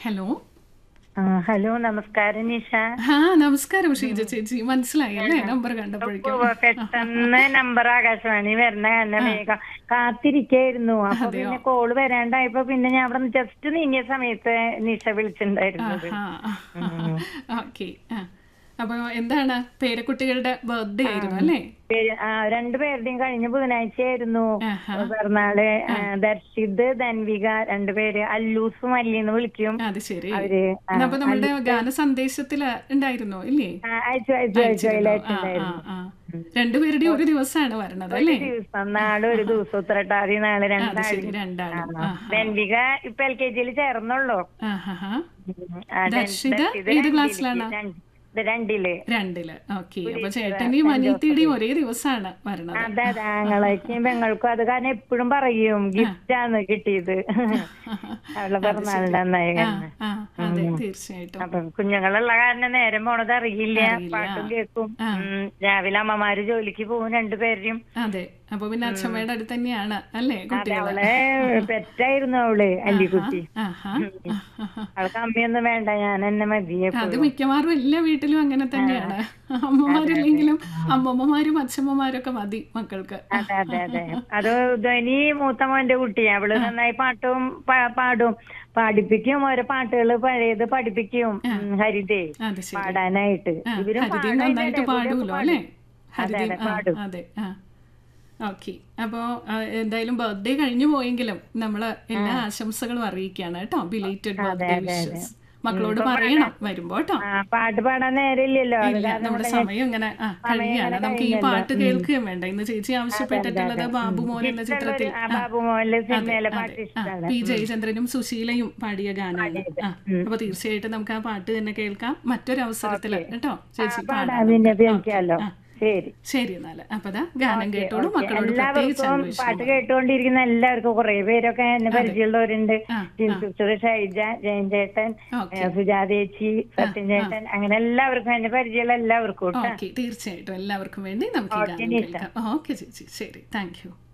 Hello ആ, hello നമസ്കാരം നിഷ ആ നമസ്കാരം ഷീജ ചേച്ചി മനസ്സിലായി അല്ലേ നമ്പർ കണ്ടപ്പോഴേക്കും ഉവ്വ് പെട്ടെന്ന് നമ്പർ ആകാശവാണി വരണ കാരണം വേഗം കാത്തിരിക്കായിരുന്നു അപ്പൊ പിന്നെ കോള് വരാണ്ടായപ്പോ പിന്നെ ഞാൻ അവിടെ ജസ്റ്റ് നീങ്ങിയ സമയത്ത് നിഷ വിളിച്ചിട്ടുണ്ടായിരുന്നത് ഓക്കെ അപ്പൊ എന്താണ് പേരക്കുട്ടികളുടെ ബർത്ത്ഡേ ആയിരുന്നു അല്ലേ പേര്- ആ, രണ്ടുപേരുടെയും കഴിഞ്ഞ ബുധനാഴ്ചയായിരുന്നു ആഹാ. പിറന്നാള് ആ, ദർശിത് ധൻവിക രണ്ടുപേര് അല്ലൂസും അല്ലിന്ന് വിളിക്കും അത് ശരി അവര് ആ, അപ്പൊ നമ്മളുടെ ഗാന സന്ദേശത്തില് ഉണ്ടായിരുന്നോ ഇല്ലേ ആ, അയച്ചു അയച്ചു അയച്ചു ആ, അതിലയച്ചിട്ടുണ്ടായിരുന്നു ആ, ആ. രണ്ടുപേരുടെയും ഒരു ദിവസമാണ് വരണത് അല്ലേ ദിവസം നാളെ ഒരു ദിവസം ഉത്രട്ടാതി നാളെ അത് രണ്ടാഴ്ച ശരി രണ്ടാളും ആ, ധൻവിക ഇപ്പൊ എൽ കെ ജിയിൽ ചേർന്നുള്ളൂ ആ, ആ, ആ. ആ, ദൻ- ദർശിത ദർശിത ഏത് രണ്ടില്. ക്ലാസ്സിലാണ്? രണ്ട്- ഇത് രണ്ടില് രണ്ടില് ഓക്കെ അപ്പൊ ചേട്ടന്റെയും അനിയത്തിയുടെയും ഒരേ ദിവസമാണ് വരണത് അതെ അതെ ആങ്ങളേക്കും പെങ്ങൾക്കും അത് കാരണം എപ്പോഴും പറയും ഗിഫ്റ്റാണ് കിട്ടിയത് അവളുടെ പിറന്നാളിന്റെ അന്നായി ആ, ആ, അതെ തീർച്ചയായിട്ടും അപ്പൊ കുഞ്ഞുങ്ങളുള്ള കാരണം നേരം പോണത് അറിയില്ല അറിയില്ല. പാട്ടും കേൾക്കും ആ. ഉം, രാവിലെ അമ്മമാര് ജോലിക്ക് പോകും രണ്ടുപേരും അതെ അപ്പൊ പിന്നെ അച്ഛമ്മയുടെ അടുത്ത് തന്നെയാണ് അല്ലേ അതെ കുട്ടികള് അവളെ പെറ്റായിരുന്നു അവള് അല്ലിക്കുട്ടി ആഹാ. അവൾക്ക് അമ്മയൊന്നും വേണ്ട ഞാൻ എന്നെ മതി അത് എപ്പോഴും മിക്കവാറും എല്ലാ വീട്ടിലും അങ്ങനെ തന്നെയാണ് അമ്മമാരില്ലെങ്കിലും അമ്മമ്മമാരും അച്ഛമ്മമാരും ഒക്കെ മതി മക്കൾക്ക് അതെ അതെ അതെ അത് ധ്വനി മൂത്ത മോന്റെ കുട്ടി അവള് നന്നായി പാട്ടും പാ- പാടും പാടിപ്പിക്കും ഓരോ പാട്ടുകള് പഴയത് പഠിപ്പിക്കും ഉം, ഹരിതേ അത് ശരി പാടാനായിട്ട് ആ, ഇവരും ഹരിതയും പാടാൻ നന്നായിട്ട് ഇതിന്റെ ഇടയിൽ പാടുമല്ലോ പാടും. അല്ലേ അതെ, ഹരിതയും അതെ, ആ, പാടും. അതെ ആ ഓക്കെ അപ്പോ ആ, എന്തായാലും ബർത്ത്ഡേ കഴിഞ്ഞു പോയെങ്കിലും നമ്മള് എല്ലാ ആശംസകളും അറിയിക്കുകയാണ് കേട്ടോ ബിലേറ്റഡ് ബർത്ത്ഡേ വിഷസ് മക്കളോട് പറയണം വരുമ്പോ കേട്ടോ ആ പാട്ട് പാടാൻ നേരമില്ലല്ലോ അത് ഇല്ല കാരണം നമ്മുടെ സമയം ഇങ്ങനെ ആ കഴിയാണ് നമുക്ക് ഈ പാട്ട് കേൾക്കുകയും വേണ്ട ഇന്ന് ചേച്ചി ആവശ്യപ്പെട്ടിട്ടുള്ളത് ബാബു മോൻ എന്ന ചിത്രത്തിൽ ആ ബാബു മോഹൻലെ സിനിമയിലെ അതെ പാട്ട് ആ ഇഷ്ടമാണ് പി ജയചന്ദ്രനും സുശീലയും പാടിയ ഗാനമാണ് ആ അപ്പൊ തീർച്ചയായിട്ടും നമുക്ക് ആ പാട്ട് തന്നെ കേൾക്കാം മറ്റൊരു അവസരത്തില് കേട്ടോ ചേച്ചി പാടാൻ പാടാം പിന്നെ ഉപയോഗിക്കാമല്ലോ ശരി ശരി എന്നാല് അപ്പൊ ദാ ഗാനം കേട്ടോളൂ മക്കളോട് പ്രത്യേകിച്ച് എല്ലാവർക്കും അന്വേഷിക്കണം പാട്ട് കേട്ടുകൊണ്ടിരിക്കുന്ന എല്ലാവർക്കും കുറെ പേരൊക്കെ എന്നെ പരിചയമുള്ളവരുണ്ട് ആ, സിസ്റ്റർ ഷൈജ ജയൻ ചേട്ടൻ ഓക്കെ സുജാതേച്ചി സത്യൻ ചേട്ടൻ അങ്ങനെ എല്ലാവർക്കും എന്നെ പരിചയമുള്ള എല്ലാവർക്കും കേട്ടോ ഓക്കെ തീർച്ചയായിട്ടും എല്ലാവർക്കും വേണ്ടി നമുക്ക് ഈ ഗാനം കേൾക്കാം ഓക്കെ ചേച്ചി ശരി താങ്ക് യു